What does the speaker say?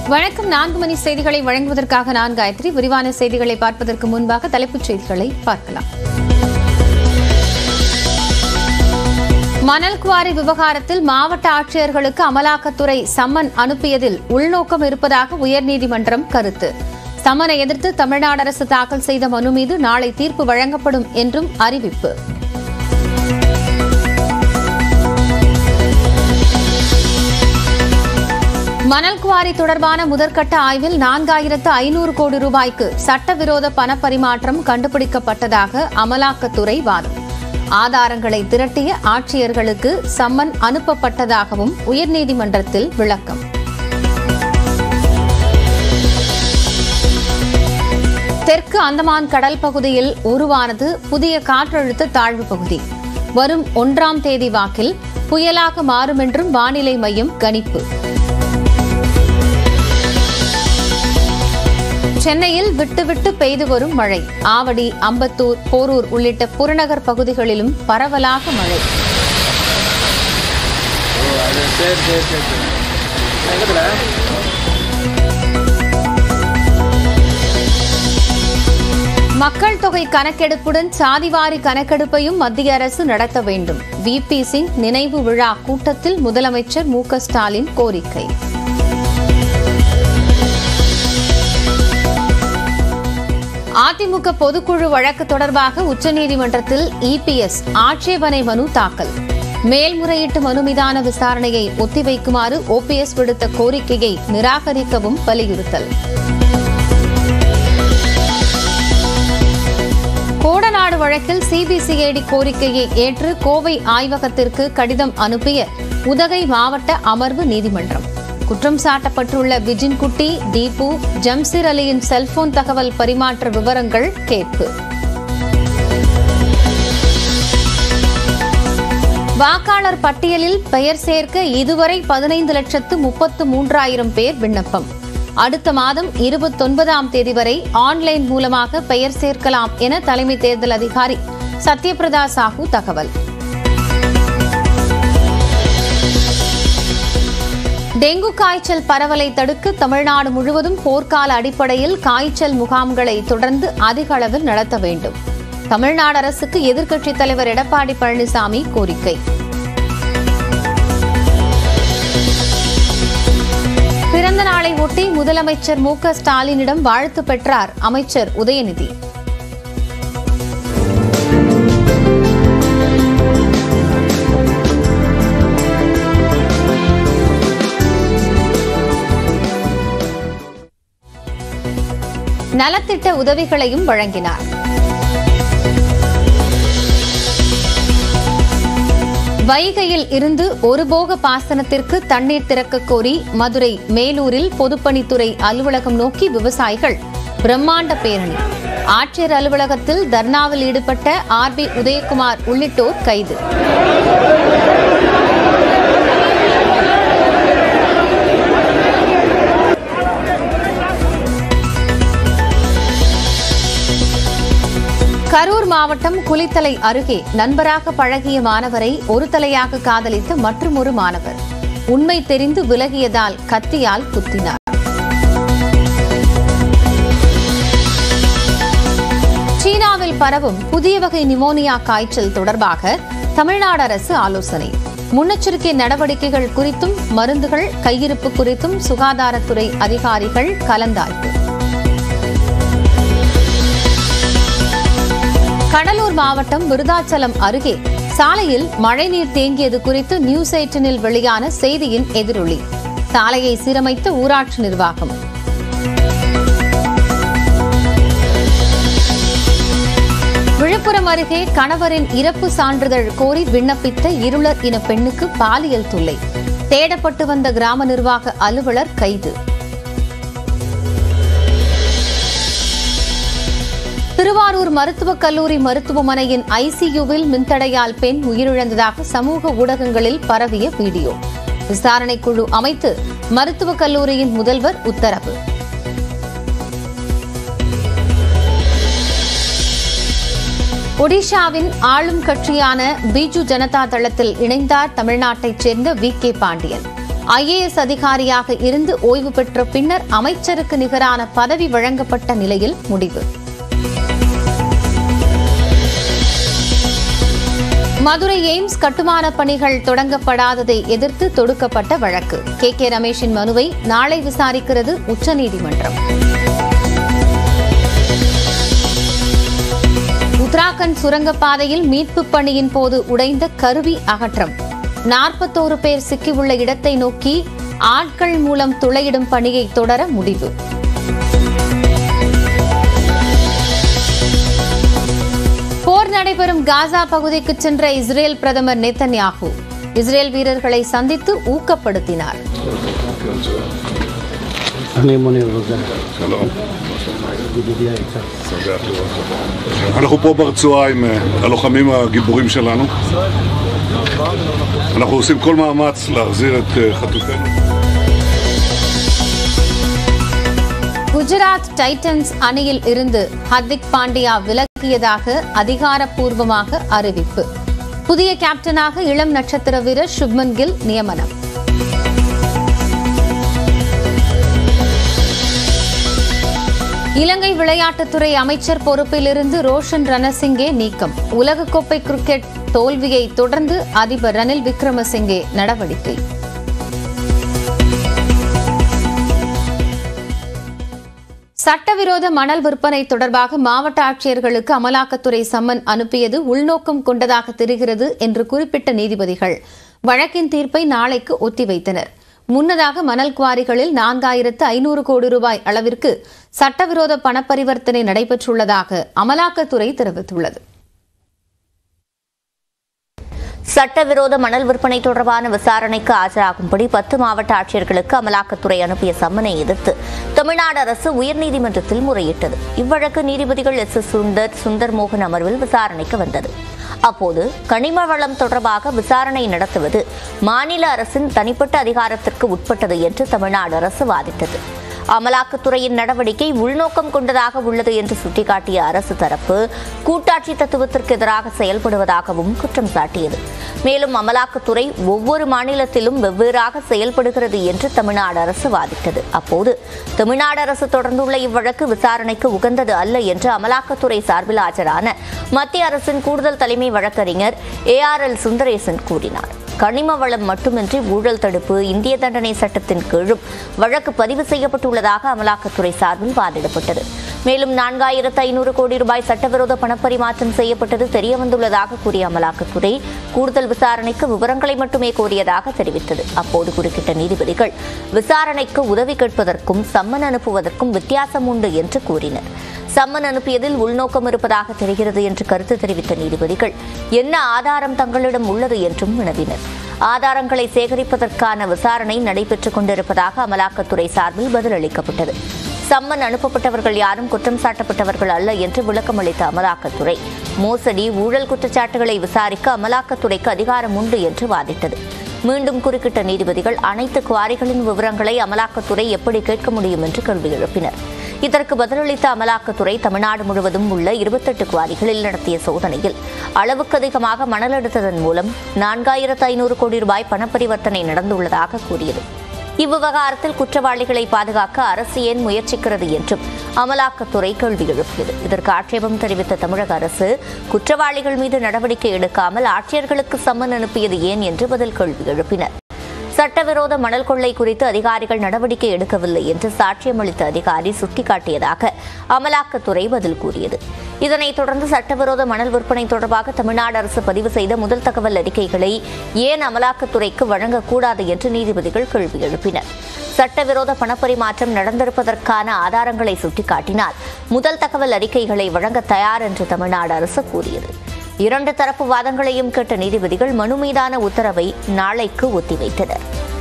வணக்கம் நான்கு மணி செய்திகளை வழங்குவதற்காக நான் காயத்ரி விரிவான செய்திகளை பார்ப்பதற்கு முன்பாக தலைப்புச் செய்திகளை பார்க்கலாம் மணல் குவாரி விவகாரத்தில் மாவட்ட ஆட்சியர்களுக்கு அமலாக்கத்துறை சம்மன் அனுப்பியதில் உள்நோக்கம் இருப்பதாக உயர்நீதிமன்றம் கருத்து சம்மனை எதிர்த்து தமிழ்நாடு அரசு தாக்கல் செய்த மனு மீது நாளை தீர்ப்பு வழங்கப்படும் என்றும் அறிவிப்பு மணல் குவாரி தொடர்பான முதற்கட்ட ஆய்வில் நான்காயிரத்து ஐநூறு கோடி ரூபாய்க்கு சட்டவிரோத பணப்பரிமாற்றம் கண்டுபிடிக்கப்பட்டதாக அமலாக்கத்துறை வாதம் ஆதாரங்களை திரட்டிய ஆட்சியர்களுக்கு சம்மன் அனுப்பப்பட்டதாகவும் உயர்நீதிமன்றத்தில் விளக்கம் தெற்கு அந்தமான் கடல் பகுதியில் உருவானது புதிய காற்றழுத்த தாழ்வு பகுதி வரும் ஒன்றாம் தேதி வாக்கில் புயலாக மாறும் என்றும் வானிலை மையம் கணிப்பு சென்னையில் விட்டுவிட்டு பெய்து வரும் மழை ஆவடி அம்பத்தூர் போரூர் உள்ளிட்ட புறநகர் பகுதிகளிலும் பரவலாக மழை சரி சரி சரி சரி எங்கத்துல மக்கள் தொகை கணக்கெடுப்புடன் சாதிவாரி கணக்கெடுப்பையும் மத்திய அரசு நடத்த வேண்டும் வி பி சிங் நினைவு விழா கூட்டத்தில் முதலமைச்சர் மு க ஸ்டாலின் கோரிக்கை அதிமுக பொதுக்குழு வழக்கு தொடர்பாக உச்சநீதிமன்றத்தில் இபிஎஸ் ஆட்சேபனை மனு தாக்கல் மேல்முறையீட்டு மனு மீதான விசாரணையை ஒத்திவைக்குமாறு ஓபிஎஸ் விடுத்த கோரிக்கையை நிராகரிக்கவும் வலியுறுத்தல் கோடநாடு வழக்கில் சிபிசிஐடி கோரிக்கையை ஏற்று கோவை ஆய்வகத்திற்கு கடிதம் அனுப்பிய உதகை மாவட்ட அமர்வு நீதிமன்றம் குற்றம் சாட்டப்பட்டுள்ள விஜின்குட்டி தீபு ஜம்சிர் அலியின் செல்போன் தகவல் பரிமாற்ற விவரங்கள் கேட்பு வாக்காளர் பட்டியலில் பெயர் சேர்க்க இதுவரை பதினைந்து லட்சத்து முப்பத்து மூன்றாயிரம் பேர் விண்ணப்பம் அடுத்த மாதம் இருபத்தொன்பதாம் தேதி வரை ஆன்லைன் மூலமாக பெயர் சேர்க்கலாம் என தலைமை தேர்தல் அதிகாரி சத்யபிரதா சாஹூ தகவல் டெங்கு காய்ச்சல் பரவலை தடுக்க தமிழ்நாடு முழுவதும் போர்க்கால அடிப்படையில் காய்ச்சல் முகாம்களை தொடர்ந்து அதிக அளவில் நடத்த வேண்டும் தமிழ்நாடு அரசுக்கு எதிர்க்கட்சித் தலைவர் எடப்பாடி பழனிசாமி கோரிக்கை பிறந்த நாளை ஒட்டி முதலமைச்சர் மு க ஸ்டாலினிடம் வாழ்த்து பெற்றார் அமைச்சர் உதயநிதி நலத்திட்ட உதவிகளையும் வழங்கினார் வைகையில் இருந்து ஒரு போக பாசனத்திற்கு தண்ணீர் திறக்க கோரி மதுரை மேலூரில் பொதுப்பணித்துறை அலுவலகம் நோக்கி விவசாயிகள் பிரம்மாண்ட பேரணி ஆட்சியர் அலுவலகத்தில் தர்ணாவில் ஈடுபட்ட ஆர் பி உதயகுமார் உள்ளிட்டோர் கைது கரூர் மாவட்டம் குளித்தலை அருகே நண்பராக பழகிய மாணவரை ஒரு தலையாக காதலித்த மற்றுமொரு மாணவர் உண்மை தெரிந்து விலகியதால் கத்தியால் குத்தினார் சீனாவில் பரவும் புதிய வகை நிமோனியா காய்ச்சல் தொடர்பாக தமிழ்நாடு அரசு ஆலோசனை முன்னெச்சரிக்கை நடவடிக்கைகள் குறித்தும் மருந்துகள் கையிருப்பு குறித்தும் சுகாதாரத்துறை அதிகாரிகள் கலந்தாய்வு கடலூர் மாவட்டம் விருதாச்சலம் அருகே சாலையில் மழைநீர் தேங்கியது குறித்து நியூஸ் எயிட்டனில் வெளியான செய்தியின் எதிரொலி சாலையை சீரமைத்த ஊராட்சி நிர்வாகம் விழுப்புரம் அருகே கணவரின் இறப்பு சான்றிதழ் கோரி விண்ணப்பித்த இருளர் இன பெண்ணுக்கு பாலியல் தொல்லை தேடப்பட்டு வந்த கிராம நிர்வாக அலுவலர் கைது திருவாரூர் மருத்துவக் கல்லூரி மருத்துவமனையின் ஐசியூவில் மின்தடையால் பெண் உயிரிழந்ததாக சமூக ஊடகங்களில் பரவிய வீடியோ விசாரணை குழு அமைத்து மருத்துவக் கல்லூரியின் முதல்வர் உத்தரவு ஒடிஷாவின் ஆளும் கட்சியான பிஜு ஜனதா தளத்தில் இணைந்தார் தமிழ்நாட்டைச் சேர்ந்த வி கே பாண்டியன் ஐஏஎஸ் அதிகாரியாக இருந்து ஓய்வு பெற்ற பின்னர் அமைச்சருக்கு நிகரான பதவி வழங்கப்பட்ட நிலையில் முடிவு மதுரை எய்ம்ஸ் கட்டுமான பணிகள் தொடங்கப்படாததை எதிர்த்து தொடுக்கப்பட்ட வழக்கு கே கே ரமேஷின் மனுவை நாளை விசாரிக்கிறது உச்சநீதிமன்றம் உத்தராகண்ட் சுரங்கப்பாதையில் மீட்புப் பணியின் போது உடைந்த கருவி அகற்றம் நாற்பத்தோரு பேர் சிக்கியுள்ள இடத்தை நோக்கி ஆட்கள் மூலம் துளையிடும் பணியை தொடர முடிவு போர் நடைபெறும் காசா பகுதிக்கு சென்ற இஸ்ரேல் பிரதமர் நெத்தன்யாகு இஸ்ரேல் வீரர்களை சந்தித்து ஊக்கப்படுத்தினார் אני מוני רוזן, שלום, ידידי היקר. שמח לראות אותך. אנחנו פה ברצועה עם אה, הלוחמים הגיבורים שלנו. אנחנו עושים כל מאמץ להחזיר את אה, חטופינו. குஜராத் டைட்டன்ஸ் அணியில் இருந்து ஹர்திக் பாண்டியா விலகியதாக அதிகாரப்பூர்வமாக அறிவிப்பு புதிய கேப்டனாக இளம் நட்சத்திர வீரர் சுப்மன் கில் நியமனம் இலங்கை விளையாட்டுத்துறை அமைச்சர் பொறுப்பிலிருந்து ரோஷன் ரணசிங்கே நீக்கம் உலகக்கோப்பை கிரிக்கெட் தோல்வியை தொடர்ந்து அதிபர் ரணில் விக்ரமசிங்கே நடவடிக்கை சட்டவிரோத மணல் விற்பனை தொடர்பாக மாவட்ட ஆட்சியர்களுக்கு அமலாக்கத்துறை சம்மன் அனுப்பியது உள்நோக்கம் கொண்டதாக தெரிகிறது என்று குறிப்பிட்ட நீதிபதிகள் வழக்கின் தீர்ப்பை நாளைக்கு ஒத்திவைத்தனர் முன்னதாக மணல் குவாரிகளில் நான்காயிரத்து ஐநூறு கோடி ரூபாய் அளவிற்கு சட்டவிரோத பணப்பரிவர்த்தனை நடைபெற்றுள்ளதாக அமலாக்கத்துறை தெரிவித்துள்ளது சட்டவிரோத மணல் விற்பனை தொடர்பான விசாரணைக்கு ஆஜராகும்படி பத்து மாவட்ட ஆட்சியர்களுக்கு அமலாக்கத்துறை அனுப்பிய சம்மனை எதிர்த்து தமிழ்நாடு அரசு உயர்நீதிமன்றத்தில் முறையிட்டது இவ்வழக்கு நீதிபதிகள் எஸ் எஸ் சுந்தர் சுந்தர் மோகன் அமர்வில் விசாரணைக்கு வந்தது அப்போது கனிம வளம் தொடர்பாக விசாரணை நடத்துவது மாநில அரசின் தனிப்பட்ட அதிகாரத்திற்கு உட்பட்டது என்று தமிழ்நாடு அரசு வாதிட்டது அமலாக்கத்துறையின் நடவடிக்கை உள்நோக்கம் கொண்டதாக உள்ளது என்று சுட்டிக்காட்டிய அரசு தரப்பு கூட்டாட்சி தத்துவத்திற்கு எதிராக செயல்படுவதாகவும் குற்றம் சாட்டியது மேலும் அமலாக்கத்துறை ஒவ்வொரு மாநிலத்திலும் வெவ்வேறாக செயல்படுகிறது என்று தமிழ்நாடு அரசு வாதிட்டது அப்போது தமிழ்நாடு அரசு தொடர்ந்துள்ள இவ்வழக்கு விசாரணைக்கு உகந்தது அல்ல என்று அமலாக்கத்துறை சார்பில் ஆஜரான மத்திய அரசின் கூடுதல் தலைமை வழக்கறிஞர் ஏ ஆர் எல் சுந்தரேசன் கூறினார் கனிம வளம் மட்டுமின்றி ஊழல் தடுப்பு இந்திய தண்டனை சட்டத்தின் கீழும் வழக்கு பதிவு செய்யப்பட்டுள்ளதாக அமலாக்கத்துறை சார்பில் வாதிடப்பட்டது மேலும் நான்காயிரத்து ஐநூறு கோடி ரூபாய் சட்டவிரோத பணப்பரிமாற்றம் செய்யப்பட்டது தெரியவந்துள்ளதாக கூறிய அமலாக்கத்துறை கூடுதல் விசாரணைக்கு விவரங்களை மட்டுமே கோரியதாக தெரிவித்தது அப்போது குறுக்கிட்ட நீதிபதிகள் விசாரணைக்கு உதவி கேட்பதற்கும் சம்மன் அனுப்புவதற்கும் வித்தியாசம் உண்டு என்று கூறினர் சம்மன் அனுப்பியதில் உள்நோக்கம் இருப்பதாக தெரிகிறது என்று கருத்து தெரிவித்த நீதிபதிகள் என்ன ஆதாரம் தங்களிடம் உள்ளது என்றும் வினவினர் ஆதாரங்களை சேகரிப்பதற்கான விசாரணை நடைபெற்றுக் கொண்டிருப்பதாக அமலாக்கத்துறை சார்பில் பதிலளிக்கப்பட்டது சம்மன் அனுப்பப்பட்டவர்கள் யாரும் குற்றம் சாட்டப்பட்டவர்கள் அல்ல என்று விளக்கம் அளித்த அமலாக்கத்துறை மோசடி ஊழல் குற்றச்சாட்டுகளை விசாரிக்க அமலாக்கத்துறைக்கு அதிகாரம் உண்டு என்று வாதிட்டது மீண்டும் குறுக்கிட்ட நீதிபதிகள் அனைத்து குவாரிகளின் விவரங்களை அமலாக்கத்துறை எப்படி கேட்க முடியும் என்று கேள்வி எழுப்பினர் இதற்கு பதிலளித்த அமலாக்கத்துறை தமிழ்நாடு முழுவதும் உள்ள இருபத்தெட்டு குவாரிகளில் நடத்திய சோதனையில் அளவுக்கு அதிகமாக மணல் எடுத்ததன் மூலம் நான்காயிரத்து ஐநூறு கோடி ரூபாய் பணப்பரிவர்த்தனை நடந்துள்ளதாக கூறியது இவ்விவகாரத்தில் குற்றவாளிகளை பாதுகாக்க அரசு ஏன் முயற்சிக்கிறது என்றும் அமலாக்கத்துறை கேள்வி எழுப்பியது இதற்கு ஆட்சேபம் தெரிவித்த தமிழக அரசு குற்றவாளிகள் மீது நடவடிக்கை எடுக்காமல் ஆட்சியர்களுக்கு சம்மன் அனுப்பியது ஏன் என்று பதில் கேள்வி எழுப்பினர் சட்டவிரோத மணல் கொள்ளை குறித்து அதிகாரிகள் நடவடிக்கை எடுக்கவில்லை என்று சாட்சியமளித்த அதிகாரி சுட்டிக்காட்டியதாக அமலாக்கத்துறை பதில் கூறியது இதனைத் தொடர்ந்து சட்டவிரோத மணல் விற்பனை தொடர்பாக தமிழ்நாடு அரசு பதிவு செய்த முதல் தகவல் அறிக்கைகளை ஏன் அமலாக்கத்துறைக்கு வழங்கக்கூடாது என்று நீதிபதிகள் கேள்வி எழுப்பினர் சட்டவிரோத பணப்பரிமாற்றம் நடந்திருப்பதற்கான ஆதாரங்களை சுட்டிக்காட்டினால் முதல் தகவல் அறிக்கைகளை வழங்க தயார் என்று தமிழ்நாடு அரசு கூறியது இரண்டு தரப்பு வாதங்களையும் கேட்ட நீதிபதிகள் மனு மீதான உத்தரவை நாளைக்கு ஒத்திவைத்தனர்